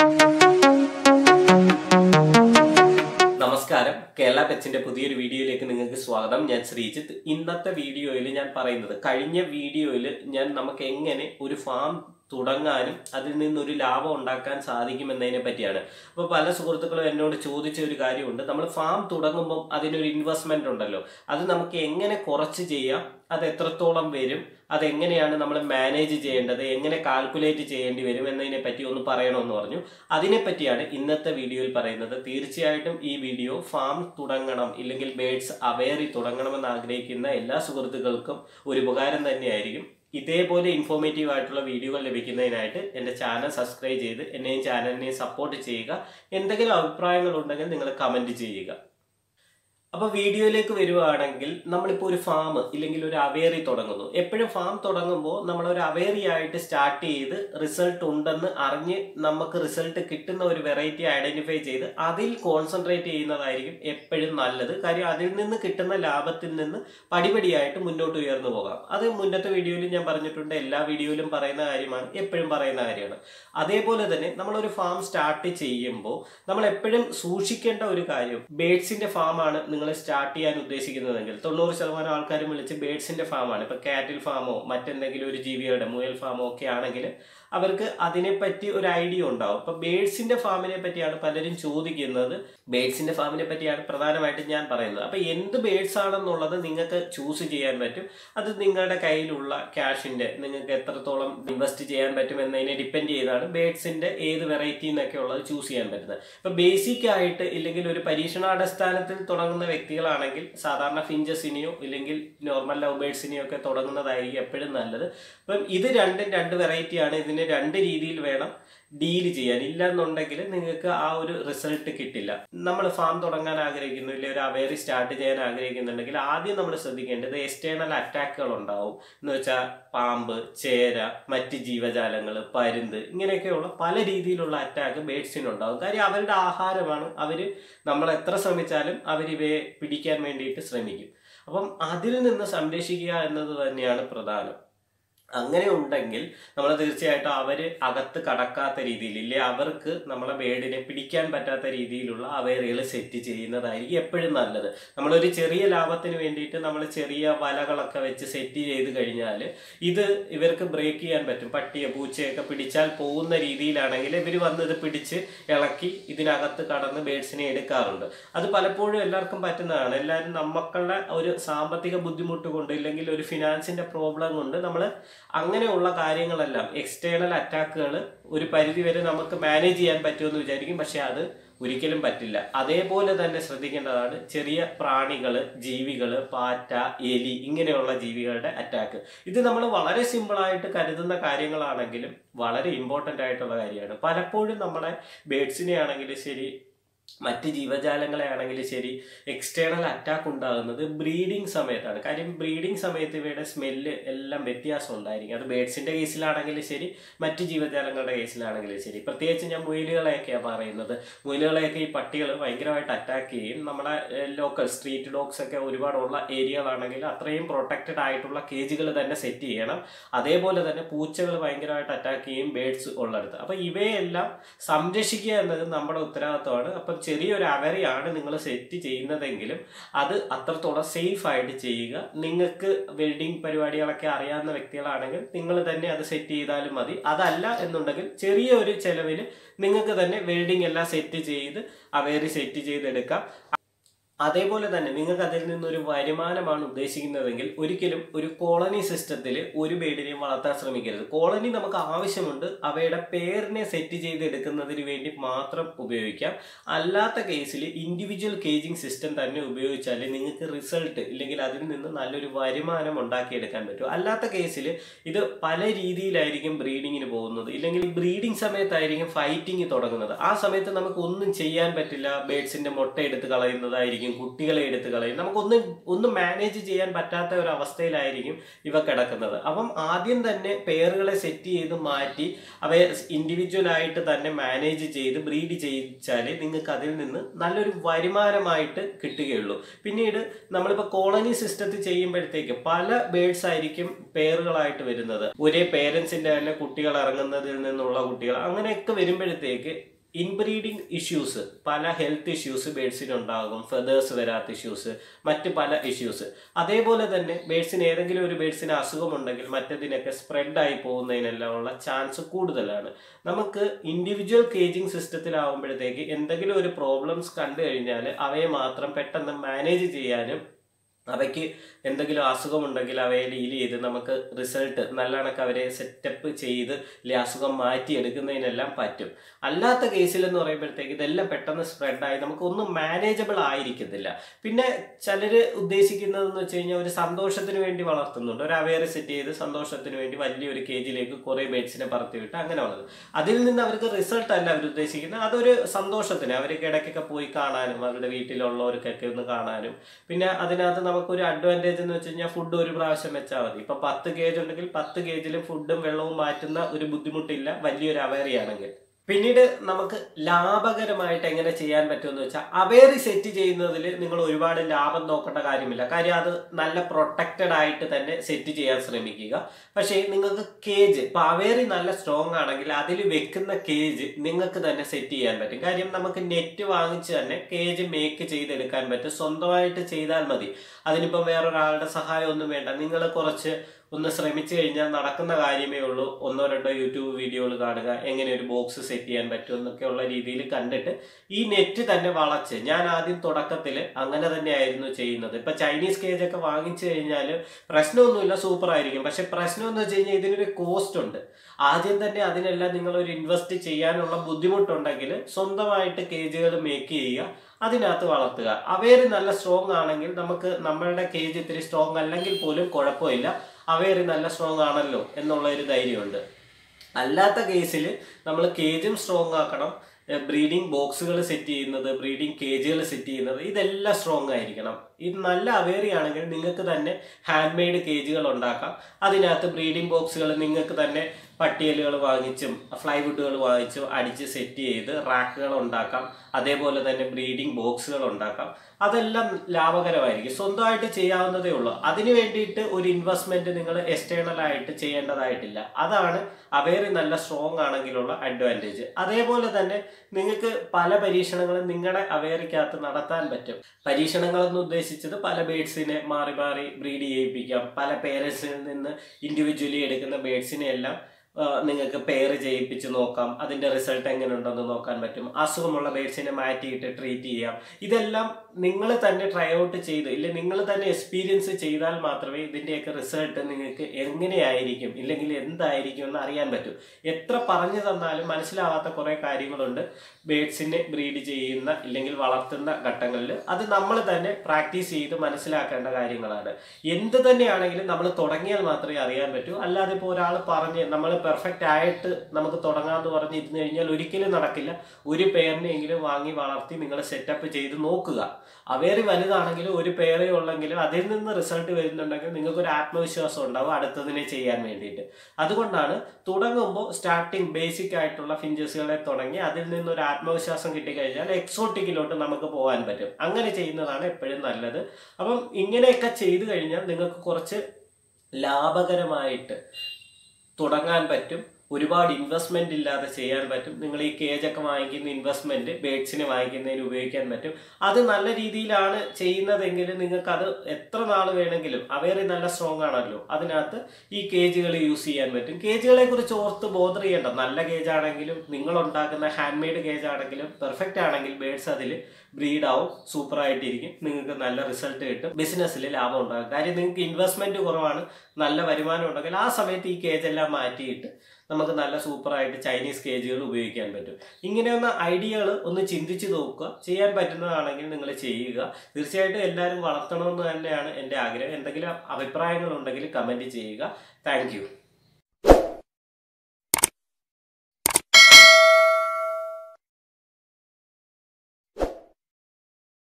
നമസ്കാരം കേരള പെറ്റ്സിന്റെ പുതിയൊരു വീഡിയോയിലേക്ക് നിങ്ങൾക്ക് സ്വാഗതം ഞാൻ ശ്രീജിത്ത് ഇന്നത്തെ വീഡിയോയിൽ ഞാൻ പറയുന്നത് കഴിഞ്ഞ വീഡിയോയിൽ ഞാൻ നമുക്ക് എങ്ങനെ ഒരു ഫാം തുടങ്ങാനും അതിൽ നിന്നൊരു ലാഭം ഉണ്ടാക്കാൻ സാധിക്കുമെന്നതിനെ പറ്റിയാണ് അപ്പോൾ പല സുഹൃത്തുക്കളും എന്നോട് ചോദിച്ച ഒരു കാര്യമുണ്ട് നമ്മൾ ഫാം തുടങ്ങുമ്പോൾ അതിനൊരു ഇൻവെസ്റ്റ്മെന്റ് ഉണ്ടല്ലോ അത് നമുക്ക് എങ്ങനെ കുറച്ച് ചെയ്യാം അത് എത്രത്തോളം വരും അതെങ്ങനെയാണ് നമ്മൾ മാനേജ് ചെയ്യേണ്ടത് എങ്ങനെ കാൽക്കുലേറ്റ് ചെയ്യേണ്ടി വരും എന്നതിനെ പറ്റി ഒന്ന് പറയണമെന്ന് പറഞ്ഞു അതിനെപ്പറ്റിയാണ് ഇന്നത്തെ വീഡിയോയിൽ പറയുന്നത് തീർച്ചയായിട്ടും ഈ വീഡിയോ ഫാം തുടങ്ങണം ഇല്ലെങ്കിൽ ബേഡ്സ് അവയറി തുടങ്ങണമെന്ന് ആഗ്രഹിക്കുന്ന എല്ലാ സുഹൃത്തുക്കൾക്കും ഒരു ഉപകാരം തന്നെയായിരിക്കും ഇതേപോലെ ഇൻഫോർമേറ്റീവ് ആയിട്ടുള്ള വീഡിയോകൾ ലഭിക്കുന്നതിനായിട്ട് എൻ്റെ ചാനൽ സബ്സ്ക്രൈബ് ചെയ്ത് എന്നെയും ചാനലിനെയും സപ്പോർട്ട് ചെയ്യുക എന്തെങ്കിലും അഭിപ്രായങ്ങൾ ഉണ്ടെങ്കിൽ നിങ്ങൾ കമൻറ്റ് ചെയ്യുക അപ്പോൾ വീഡിയോയിലേക്ക് വരുവാണെങ്കിൽ നമ്മളിപ്പോൾ ഒരു ഫാം ഇല്ലെങ്കിൽ ഒരു അവേറി തുടങ്ങുന്നു എപ്പോഴും ഫാം തുടങ്ങുമ്പോൾ നമ്മൾ ഒരു അവേറി ആയിട്ട് സ്റ്റാർട്ട് ചെയ്ത് റിസൾട്ട് ഉണ്ടെന്ന് അറിഞ്ഞ് നമുക്ക് റിസൾട്ട് കിട്ടുന്ന ഒരു വെറൈറ്റി ഐഡന്റിഫൈ ചെയ്ത് അതിൽ കോൺസെൻട്രേറ്റ് ചെയ്യുന്നതായിരിക്കും എപ്പോഴും നല്ലത് കാര്യം അതിൽ നിന്ന് കിട്ടുന്ന ലാഭത്തിൽ നിന്ന് പടിപടിയായിട്ട് മുന്നോട്ട് ഉയർന്നു പോകാം അത് മുന്നത്തെ വീഡിയോയിൽ ഞാൻ പറഞ്ഞിട്ടുണ്ട് എല്ലാ വീഡിയോയിലും പറയുന്ന കാര്യമാണ് എപ്പോഴും പറയുന്ന കാര്യമാണ് അതേപോലെ തന്നെ നമ്മളൊരു ഫാം സ്റ്റാർട്ട് ചെയ്യുമ്പോൾ നമ്മൾ എപ്പോഴും സൂക്ഷിക്കേണ്ട ഒരു കാര്യം ബേഡ്സിന്റെ ഫാമാണ് നിങ്ങൾ സ്റ്റാർട്ട് ചെയ്യാൻ ഉദ്ദേശിക്കുന്നതെങ്കിൽ തൊണ്ണൂറ് ശതമാനം ആൾക്കാരും വിളിച്ച് ബേഡ്സിന്റെ ഫാമാണ് ഇപ്പൊ കാറ്റിൽ ഫാമോ മറ്റെന്തെങ്കിലും ഒരു ജീവിയുടെ മുയൽ ഫാമോ ഒക്കെ ആണെങ്കിൽ അവർക്ക് അതിനെപ്പറ്റി ഒരു ഐഡിയ ഉണ്ടാവും ഇപ്പൊ ബേഡ്സിന്റെ ഫാമിനെ പറ്റിയാണ് പലരും ചോദിക്കുന്നത് ബേഡ്സിന്റെ ഫാമിനെ പറ്റിയാണ് പ്രധാനമായിട്ടും ഞാൻ പറയുന്നത് അപ്പൊ എന്ത് ബേഡ്സ് ആണെന്നുള്ളത് നിങ്ങൾക്ക് ചൂസ് ചെയ്യാൻ പറ്റും അത് നിങ്ങളുടെ കയ്യിലുള്ള ക്യാഷിന്റെ നിങ്ങൾക്ക് എത്രത്തോളം ഇൻവെസ്റ്റ് ചെയ്യാൻ പറ്റും എന്നതിനെ ഡിപ്പെൻഡ് ചെയ്താണ് ബേഡ്സിന്റെ ഏത് വെറൈറ്റി എന്നൊക്കെ ഉള്ളത് ചൂസ് ചെയ്യാൻ പറ്റുന്നത് ഇപ്പൊ ബേസിക് ആയിട്ട് ഇല്ലെങ്കിൽ ഒരു പരീക്ഷണാടിസ്ഥാനത്തിൽ തുടങ്ങുന്ന വ്യക്തികളാണെങ്കിൽ സാധാരണ ഫിഞ്ചസിനെയോ ഇല്ലെങ്കിൽ നോർമൽ ലവ് ബേഡ്സിനെയോ ഒക്കെ തുടങ്ങുന്നതായിരിക്കും എപ്പോഴും നല്ലത് അപ്പം ഇത് രണ്ടും രണ്ട് വെറൈറ്റിയാണ് ഇതിനെ രണ്ട് രീതിയിൽ വേണം ഡീൽ ചെയ്യാൻ ഇല്ലെന്നുണ്ടെങ്കിൽ നിങ്ങൾക്ക് ആ ഒരു റിസൾട്ട് കിട്ടില്ല നമ്മൾ ഫാം തുടങ്ങാൻ ആഗ്രഹിക്കുന്നു ഇല്ലെങ്കിൽ ഒരു അവയറി സ്റ്റാർട്ട് ചെയ്യാൻ ആഗ്രഹിക്കുന്നുണ്ടെങ്കിൽ ആദ്യം നമ്മൾ ശ്രദ്ധിക്കേണ്ടത് എക്സ്റ്റേണൽ അറ്റാക്കുകൾ ഉണ്ടാവും എന്ന് വെച്ചാൽ പാമ്പ് ചേര മറ്റ് ജീവജാലങ്ങൾ പരുന്ത് ഇങ്ങനെയൊക്കെയുള്ള പല രീതിയിലുള്ള അറ്റാക്ക് ബേഡ്സിനുണ്ടാവും കാര്യം അവരുടെ ആഹാരമാണ് അവർ നമ്മൾ എത്ര ശ്രമിച്ചാലും അവരിവയെ പിടിക്കാൻ വേണ്ടിയിട്ട് ശ്രമിക്കും അപ്പം അതിൽ നിന്ന് സംരക്ഷിക്കുക എന്നത് തന്നെയാണ് പ്രധാനം അങ്ങനെ ഉണ്ടെങ്കിൽ നമ്മൾ തീർച്ചയായിട്ടും അവർ അകത്ത് കടക്കാത്ത രീതിയിൽ ഇല്ലേ അവർക്ക് നമ്മളെ ബേഡിനെ പിടിക്കാൻ പറ്റാത്ത രീതിയിലുള്ള അവയറുകൾ സെറ്റ് ചെയ്യുന്നതായിരിക്കും എപ്പോഴും നല്ലത് നമ്മളൊരു ചെറിയ ലാഭത്തിന് വേണ്ടിയിട്ട് നമ്മൾ ചെറിയ വലകളൊക്കെ വെച്ച് സെറ്റ് ചെയ്ത് കഴിഞ്ഞാൽ ഇത് ഇവർക്ക് ബ്രേക്ക് ചെയ്യാൻ പറ്റും പട്ടിയെ പൂച്ചയൊക്കെ പിടിച്ചാൽ പോകുന്ന രീതിയിലാണെങ്കിൽ ഇവർ വന്ന് ഇത് പിടിച്ച് ഇളക്കി ഇതിനകത്ത് കടന്ന് ബേഡ്സിനെ എടുക്കാറുണ്ട് അത് പലപ്പോഴും എല്ലാവർക്കും പറ്റുന്നതാണ് എല്ലാവരും നമുക്കുള്ള ഒരു സാമ്പത്തിക ബുദ്ധിമുട്ട് കൊണ്ട് ഇല്ലെങ്കിൽ ഒരു ഫിനാൻസിന്റെ പ്രോബ്ലം കൊണ്ട് നമ്മൾ അങ്ങനെയുള്ള കാര്യങ്ങളെല്ലാം എക്സ്റ്റേണൽ അറ്റാക്കുകൾ ഒരു പരിധി വരെ നമുക്ക് മാനേജ് ചെയ്യാൻ പറ്റുമെന്ന് വിചാരിക്കും പക്ഷെ അത് ഒരിക്കലും പറ്റില്ല അതേപോലെ തന്നെ ശ്രദ്ധിക്കേണ്ടതാണ് ചെറിയ പ്രാണികൾ ജീവികൾ പാറ്റ എലി ഇങ്ങനെയുള്ള ജീവികളുടെ അറ്റാക്ക് ഇത് നമ്മൾ വളരെ സിമ്പിളായിട്ട് കരുതുന്ന കാര്യങ്ങളാണെങ്കിലും വളരെ ഇമ്പോർട്ടൻ്റ് ആയിട്ടുള്ള കാര്യമാണ് പലപ്പോഴും നമ്മളെ ബേഡ്സിനെ ആണെങ്കിലും ശരി മറ്റ് ജീവജാലങ്ങളെ ആണെങ്കിലും ശരി എക്സ്റ്റേണൽ അറ്റാക്ക് ഉണ്ടാകുന്നത് ബ്രീഡിംഗ് സമയത്താണ് കാര്യം ബ്രീഡിംഗ് സമയത്ത് ഇവയുടെ സ്മെല്ല് എല്ലാം വ്യത്യാസം ഉണ്ടായിരിക്കും അത് ബേഡ്സിന്റെ കേസിലാണെങ്കിലും ശരി മറ്റ് ജീവജാലങ്ങളുടെ കേസിലാണെങ്കിലും ശരി പ്രത്യേകിച്ച് ഞാൻ മുയലുകളെയൊക്കെയാണ് പറയുന്നത് മുയലുകളെയൊക്കെ ഈ പട്ടികൾ ഭയങ്കരമായിട്ട് അറ്റാക്ക് ചെയ്യും നമ്മുടെ ലോക്കൽ സ്ട്രീറ്റ് ഡോഗ്സ് ഒക്കെ ഒരുപാടുള്ള ഏരിയകളാണെങ്കിൽ അത്രയും പ്രൊട്ടക്റ്റഡ് ആയിട്ടുള്ള കേജുകൾ തന്നെ സെറ്റ് ചെയ്യണം അതേപോലെ തന്നെ പൂച്ചകൾ ഭയങ്കരമായിട്ട് അറ്റാക്ക് ചെയ്യും ബേഡ്സ് ഉള്ളിടത്ത് അപ്പം ഇവയെല്ലാം സംരക്ഷിക്കുക എന്നത് നമ്മുടെ ഉത്തരവാദിത്വമാണ് അപ്പം ചെറിയൊരു അവരെയാണ് നിങ്ങൾ സെറ്റ് ചെയ്യുന്നതെങ്കിലും അത് അത്രത്തോളം സേഫ് ആയിട്ട് ചെയ്യുക നിങ്ങൾക്ക് വെൽഡിംഗ് പരിപാടികളൊക്കെ അറിയാവുന്ന വ്യക്തികളാണെങ്കിൽ നിങ്ങൾ തന്നെ അത് സെറ്റ് ചെയ്താലും മതി അതല്ല എന്നുണ്ടെങ്കിൽ ചെറിയ ഒരു ചെലവിൽ നിങ്ങൾക്ക് തന്നെ വെൽഡിംഗ് എല്ലാം സെറ്റ് ചെയ്ത് അവയറി സെറ്റ് ചെയ്തെടുക്കാം അതേപോലെ തന്നെ നിങ്ങൾക്ക് അതിൽ നിന്നൊരു വരുമാനമാണ് ഉദ്ദേശിക്കുന്നതെങ്കിൽ ഒരിക്കലും ഒരു കോളനി സിസ്റ്റത്തിൽ ഒരു ബേഡിനെയും വളർത്താൻ ശ്രമിക്കരുത് കോളനി നമുക്ക് ആവശ്യമുണ്ട് അവയുടെ പേരിനെ സെറ്റ് ചെയ്തെടുക്കുന്നതിന് വേണ്ടി മാത്രം ഉപയോഗിക്കാം അല്ലാത്ത കേസിൽ ഇൻഡിവിജ്വൽ കേജിങ് സിസ്റ്റം തന്നെ ഉപയോഗിച്ചാൽ നിങ്ങൾക്ക് റിസൾട്ട് ഇല്ലെങ്കിൽ അതിൽ നിന്ന് നല്ലൊരു വരുമാനം ഉണ്ടാക്കിയെടുക്കാൻ പറ്റും അല്ലാത്ത കേസിൽ ഇത് പല രീതിയിലായിരിക്കും ബ്രീഡിങ്ങിന് പോകുന്നത് ഇല്ലെങ്കിൽ ബ്രീഡിംഗ് സമയത്തായിരിക്കും ഫൈറ്റിംഗ് തുടങ്ങുന്നത് ആ സമയത്ത് നമുക്ക് ഒന്നും ചെയ്യാൻ പറ്റില്ല ബേഡ്സിന്റെ മുട്ട എടുത്ത് കളയുന്നതായിരിക്കും കുട്ടികളെ എടുത്ത് കളയും നമുക്കൊന്നും ഒന്നും മാനേജ് ചെയ്യാൻ പറ്റാത്ത ഒരു അവസ്ഥയിലായിരിക്കും ഇവ കിടക്കുന്നത് അപ്പം ആദ്യം തന്നെ പെയറുകളെ സെറ്റ് ചെയ്ത് മാറ്റി അവയെ ഇൻഡിവിജ്വൽ ആയിട്ട് തന്നെ മാനേജ് ചെയ്ത് ബ്രീഡ് ചെയ്യിച്ചാൽ നിങ്ങൾക്ക് അതിൽ നിന്ന് നല്ലൊരു വരുമാനമായിട്ട് കിട്ടുകയുള്ളൂ പിന്നീട് നമ്മളിപ്പോൾ കോളനി സിസ്റ്റത്തിൽ ചെയ്യുമ്പോഴത്തേക്ക് പല ബേഡ്സ് ആയിരിക്കും പെയറുകളായിട്ട് വരുന്നത് ഒരേ പേരൻസിന്റെ തന്നെ കുട്ടികൾ ഇറങ്ങുന്നതിൽ നിന്നുള്ള കുട്ടികൾ അങ്ങനെയൊക്കെ വരുമ്പോഴത്തേക്ക് ഇൻബ്രീഡിങ് ഇഷ്യൂസ് പല ഹെൽത്ത് ഇഷ്യൂസ് ബേഡ്സിന് ഉണ്ടാകും ഫെതേഴ്സ് വരാത്ത ഇഷ്യൂസ് മറ്റ് പല ഇഷ്യൂസ് അതേപോലെ തന്നെ ബേഡ്സിന് ഏതെങ്കിലും ഒരു ബേഡ്സിന് അസുഖമുണ്ടെങ്കിൽ മറ്റതിനൊക്കെ സ്പ്രെഡായി പോകുന്നതിനെല്ലാം ഉള്ള ചാൻസ് കൂടുതലാണ് നമുക്ക് ഇൻഡിവിജ്വൽ കേജിങ് സിസ്റ്റത്തിലാവുമ്പോഴത്തേക്ക് എന്തെങ്കിലും ഒരു പ്രോബ്ലംസ് കണ്ടു കഴിഞ്ഞാൽ അവയെ മാത്രം പെട്ടെന്ന് മാനേജ് ചെയ്യാനും അവയ്ക്ക് എന്തെങ്കിലും അസുഖമുണ്ടെങ്കിൽ അവയെ ഡീൽ ചെയ്ത് നമുക്ക് റിസൾട്ട് നല്ല കണക്ക് അവരെ സെറ്റപ്പ് ചെയ്ത് ഇല്ലെ അസുഖം മാറ്റിയെടുക്കുന്നതിനെല്ലാം പറ്റും അല്ലാത്ത കേസിൽ എന്ന് പറയുമ്പോഴത്തേക്ക് ഇതെല്ലാം പെട്ടെന്ന് സ്പ്രെഡായി നമുക്കൊന്നും മാനേജബിൾ ആയിരിക്കത്തില്ല പിന്നെ ചിലർ ഉദ്ദേശിക്കുന്നതെന്ന് വെച്ച് കഴിഞ്ഞാൽ ഒരു സന്തോഷത്തിന് വേണ്ടി വളർത്തുന്നുണ്ട് ഒരു അവയർ സെറ്റ് ചെയ്ത് സന്തോഷത്തിന് വേണ്ടി വലിയൊരു കേജിലേക്ക് കുറേ ബേഡ്സിനെ പറത്തി വിട്ട് അങ്ങനെ ഉള്ളത് അതിൽ നിന്ന് അവർക്ക് റിസൾട്ട് അല്ല അവർ ഉദ്ദേശിക്കുന്നത് അതൊരു സന്തോഷത്തിന് അവർക്ക് ഇടയ്ക്കൊക്കെ പോയി കാണാനും അവരുടെ വീട്ടിലുള്ളവർക്കൊക്കെ ഒന്ന് കാണാനും പിന്നെ അതിനകത്ത് നമുക്കൊരു അഡ്വാൻറ്റേജ് എന്ന് വെച്ച് കഴിഞ്ഞാൽ ഫുഡ് ഒരു പ്രാവശ്യം വെച്ചാൽ മതി ഇപ്പൊ പത്ത് കേജ് ഉണ്ടെങ്കിൽ പത്ത് കേജിലും ഫുഡും വെള്ളവും മാറ്റുന്ന ഒരു ബുദ്ധിമുട്ടില്ല വലിയൊരു അവയറിയാണെങ്കിൽ പിന്നീട് നമുക്ക് ലാഭകരമായിട്ട് എങ്ങനെ ചെയ്യാൻ പറ്റുമെന്ന് വെച്ചാൽ അവേറി സെറ്റ് ചെയ്യുന്നതിൽ നിങ്ങൾ ഒരുപാട് ലാഭം നോക്കേണ്ട കാര്യമില്ല കാര്യം അത് നല്ല പ്രൊട്ടക്റ്റഡ് ആയിട്ട് തന്നെ സെറ്റ് ചെയ്യാൻ ശ്രമിക്കുക പക്ഷേ നിങ്ങൾക്ക് കേജ് ഇപ്പൊ അവേറി നല്ല സ്ട്രോങ് ആണെങ്കിൽ അതിൽ വെക്കുന്ന കേജ് നിങ്ങൾക്ക് തന്നെ സെറ്റ് ചെയ്യാൻ പറ്റും കാര്യം നമുക്ക് നെറ്റ് വാങ്ങിച്ച് തന്നെ കേജ് മേക്ക് ചെയ്തെടുക്കാൻ പറ്റും സ്വന്തമായിട്ട് ചെയ്താൽ മതി അതിനിപ്പം വേറൊരാളുടെ സഹായം ഒന്നും വേണ്ട നിങ്ങൾ കുറച്ച് ഒന്ന് ശ്രമിച്ചു കഴിഞ്ഞാൽ നടക്കുന്ന കാര്യമേ ഉള്ളൂ ഒന്നോ രണ്ടോ യൂട്യൂബ് വീഡിയോകൾ കാണുക എങ്ങനെ ഒരു ബോക്സ് സെറ്റ് ചെയ്യാൻ പറ്റും എന്നൊക്കെയുള്ള രീതിയിൽ കണ്ടിട്ട് ഈ നെറ്റ് തന്നെ വളച്ച് ഞാൻ ആദ്യം തുടക്കത്തിൽ അങ്ങനെ തന്നെയായിരുന്നു ചെയ്യുന്നത് ഇപ്പൊ ചൈനീസ് കേജ് ഒക്കെ വാങ്ങിച്ചു കഴിഞ്ഞാൽ പ്രശ്നമൊന്നുമില്ല സൂപ്പർ ആയിരിക്കും പക്ഷെ പ്രശ്നം എന്ന് വെച്ച് കഴിഞ്ഞാൽ ഇതിനൊരു കോസ്റ്റ് ഉണ്ട് ആദ്യം തന്നെ അതിനെല്ലാം നിങ്ങൾ ഒരു ഇൻവെസ്റ്റ് ചെയ്യാനുള്ള ബുദ്ധിമുട്ടുണ്ടെങ്കിൽ സ്വന്തമായിട്ട് കേജുകൾ മേക്ക് ചെയ്യുക അതിനകത്ത് വളർത്തുക അവയർ നല്ല സ്ട്രോങ് ആണെങ്കിൽ നമുക്ക് നമ്മളുടെ കേജ് ഇത്തിരി സ്ട്രോങ് അല്ലെങ്കിൽ പോലും കുഴപ്പമില്ല അവയർ നല്ല സ്ട്രോങ് ആണല്ലോ എന്നുള്ള ഒരു ധൈര്യമുണ്ട് അല്ലാത്ത കേസിൽ നമ്മൾ കേജും സ്ട്രോങ് ആക്കണം ബ്രീഡിംഗ് ബോക്സുകൾ സെറ്റ് ചെയ്യുന്നത് ബ്രീഡിംഗ് കേജുകൾ സെറ്റ് ചെയ്യുന്നത് ഇതെല്ലാം സ്ട്രോങ് ആയിരിക്കണം ഇത് നല്ല അവയറി ആണെങ്കിൽ നിങ്ങൾക്ക് തന്നെ ഹാൻഡ് മെയ്ഡ് കേജുകൾ ഉണ്ടാക്കാം അതിനകത്ത് ബ്രീഡിംഗ് ബോക്സുകൾ നിങ്ങൾക്ക് തന്നെ പട്ടിയലുകൾ വാങ്ങിച്ചും ഫ്ലൈവുഡുകൾ വാങ്ങിച്ചും അടിച്ച് സെറ്റ് ചെയ്ത് റാക്കുകൾ ഉണ്ടാക്കാം അതേപോലെ തന്നെ ബ്രീഡിംഗ് ബോക്സുകൾ ഉണ്ടാക്കാം അതെല്ലാം ലാഭകരമായിരിക്കും സ്വന്തമായിട്ട് ചെയ്യാവുന്നതേ ഉള്ളൂ അതിന് വേണ്ടിയിട്ട് ഒരു ഇൻവെസ്റ്റ്മെന്റ് നിങ്ങൾ എക്സ്റ്റേണൽ ആയിട്ട് ചെയ്യേണ്ടതായിട്ടില്ല അതാണ് അവയറി നല്ല സ്ട്രോങ് ആണെങ്കിലുള്ള അഡ്വാൻറ്റേജ് അതേപോലെ തന്നെ നിങ്ങൾക്ക് പല പരീക്ഷണങ്ങളും നിങ്ങളുടെ അവയറിക്കകത്ത് നടത്താൻ പറ്റും പരീക്ഷണങ്ങൾ എന്ന് ഉദ്ദേശിച്ചത് പല ബേഡ്സിനെ മാറി മാറി ബ്രീഡ് ചെയ്യിപ്പിക്കാം പല പേരൻസിൽ നിന്ന് ഇൻഡിവിജ്വലി എടുക്കുന്ന ബേഡ്സിനെ എല്ലാം നിങ്ങൾക്ക് പെയർ ചെയ്യിപ്പിച്ച് നോക്കാം അതിന്റെ റിസൾട്ട് എങ്ങനെ ഉണ്ടെന്ന് നോക്കാൻ പറ്റും അസുഖമുള്ള ബേഡ്സിനെ മാറ്റിയിട്ട് ട്രീറ്റ് ചെയ്യാം ഇതെല്ലാം നിങ്ങൾ തന്നെ ട്രൈ ഔട്ട് ചെയ്ത് ഇല്ല നിങ്ങൾ തന്നെ എക്സ്പീരിയൻസ് ചെയ്താൽ മാത്രമേ ഇതിന്റെയൊക്കെ റിസൾട്ട് നിങ്ങൾക്ക് എങ്ങനെയായിരിക്കും ഇല്ലെങ്കിൽ എന്തായിരിക്കും എന്ന് അറിയാൻ പറ്റും എത്ര പറഞ്ഞു തന്നാലും മനസ്സിലാവാത്ത കുറെ കാര്യങ്ങളുണ്ട് ബേഡ്സിനെ ബ്രീഡ് ചെയ്യുന്ന ഇല്ലെങ്കിൽ വളർത്തുന്ന ഘട്ടങ്ങളിൽ അത് നമ്മൾ തന്നെ പ്രാക്ടീസ് ചെയ്ത് മനസ്സിലാക്കേണ്ട കാര്യങ്ങളാണ് എന്ത് തന്നെയാണെങ്കിലും നമ്മൾ തുടങ്ങിയാൽ മാത്രമേ അറിയാൻ പറ്റൂ അല്ലാതെ ഇപ്പോൾ ഒരാൾ പറഞ്ഞ് നമ്മൾ പെർഫെക്റ്റ് ആയിട്ട് നമുക്ക് തുടങ്ങാമെന്ന് പറഞ്ഞ് ഇരുന്ന് കഴിഞ്ഞാൽ ഒരിക്കലും നടക്കില്ല ഒരു പേരിനെങ്കിലും വാങ്ങി വളർത്തി നിങ്ങൾ സെറ്റപ്പ് ചെയ്ത് നോക്കുക അവയറി വലുതാണെങ്കിലും ഒരു പേരേ ഉള്ളെങ്കിലും അതിൽ നിന്ന് റിസൾട്ട് വരുന്നുണ്ടെങ്കിൽ നിങ്ങൾക്ക് ഒരു ആത്മവിശ്വാസം ഉണ്ടാവും അടുത്തതിനെ ചെയ്യാൻ വേണ്ടിയിട്ട് അതുകൊണ്ടാണ് തുടങ്ങുമ്പോൾ സ്റ്റാർട്ടിങ് ബേസിക് ആയിട്ടുള്ള ഫിഞ്ചസുകളെ തുടങ്ങി അതിൽ നിന്ന് ഒരു ആത്മവിശ്വാസം കിട്ടിക്കഴിഞ്ഞാൽ എക്സോട്ടിക്കിലോട്ട് നമുക്ക് പോകാൻ പറ്റും അങ്ങനെ ചെയ്യുന്നതാണ് എപ്പോഴും നല്ലത് അപ്പം ഇങ്ങനെയൊക്കെ ചെയ്തു കഴിഞ്ഞാൽ നിങ്ങൾക്ക് കുറച്ച് ലാഭകരമായിട്ട് തുടങ്ങാൻ പറ്റും ഒരുപാട് ഇൻവെസ്റ്റ്മെന്റ് ഇല്ലാതെ ചെയ്യാൻ പറ്റും നിങ്ങൾ ഈ കേജ് ഒക്കെ വാങ്ങിക്കുന്ന ഇൻവെസ്റ്റ്മെന്റ് ബേഡ്സിന് വാങ്ങിക്കുന്നതിന് ഉപയോഗിക്കാൻ പറ്റും അത് നല്ല രീതിയിലാണ് ചെയ്യുന്നതെങ്കിൽ നിങ്ങൾക്ക് അത് എത്ര നാൾ വേണമെങ്കിലും അവയറി നല്ല സ്ട്രോങ് ആണല്ലോ അതിനകത്ത് ഈ കേജുകൾ യൂസ് ചെയ്യാൻ പറ്റും കേജുകളെ കുറിച്ച് ഓർത്ത് ബോധർ ചെയ്യേണ്ട നല്ല കേജ് ആണെങ്കിലും നിങ്ങൾ ഉണ്ടാക്കുന്ന ഹാൻഡ് മെയ്ഡ് കേജ് ആണെങ്കിലും പെർഫെക്റ്റ് ആണെങ്കിൽ ബേഡ്സ് അതിൽ ബ്രീഡ് ആവും സൂപ്പർ ആയിട്ടിരിക്കും നിങ്ങൾക്ക് നല്ല റിസൾട്ട് കിട്ടും ബിസിനസ്സിൽ ലാഭം ഉണ്ടാകും കാര്യം നിങ്ങൾക്ക് ഇൻവെസ്റ്റ്മെന്റ് കുറവാണ് നല്ല വരുമാനം ഉണ്ടെങ്കിൽ ആ സമയത്ത് ഈ കേജ് എല്ലാം മാറ്റിയിട്ട് നമുക്ക് നല്ല സൂപ്പറായിട്ട് ചൈനീസ് കേജുകൾ ഉപയോഗിക്കാൻ പറ്റും ഇങ്ങനെയൊന്ന് ഐഡിയകൾ ഒന്ന് ചിന്തിച്ച് നോക്കുക ചെയ്യാൻ പറ്റുന്നതാണെങ്കിൽ നിങ്ങൾ ചെയ്യുക തീർച്ചയായിട്ടും എല്ലാവരും വളർത്തണമെന്ന് തന്നെയാണ് എൻ്റെ ആഗ്രഹം എന്തെങ്കിലും അഭിപ്രായങ്ങൾ ഉണ്ടെങ്കിൽ കമൻറ്റ് ചെയ്യുക താങ്ക്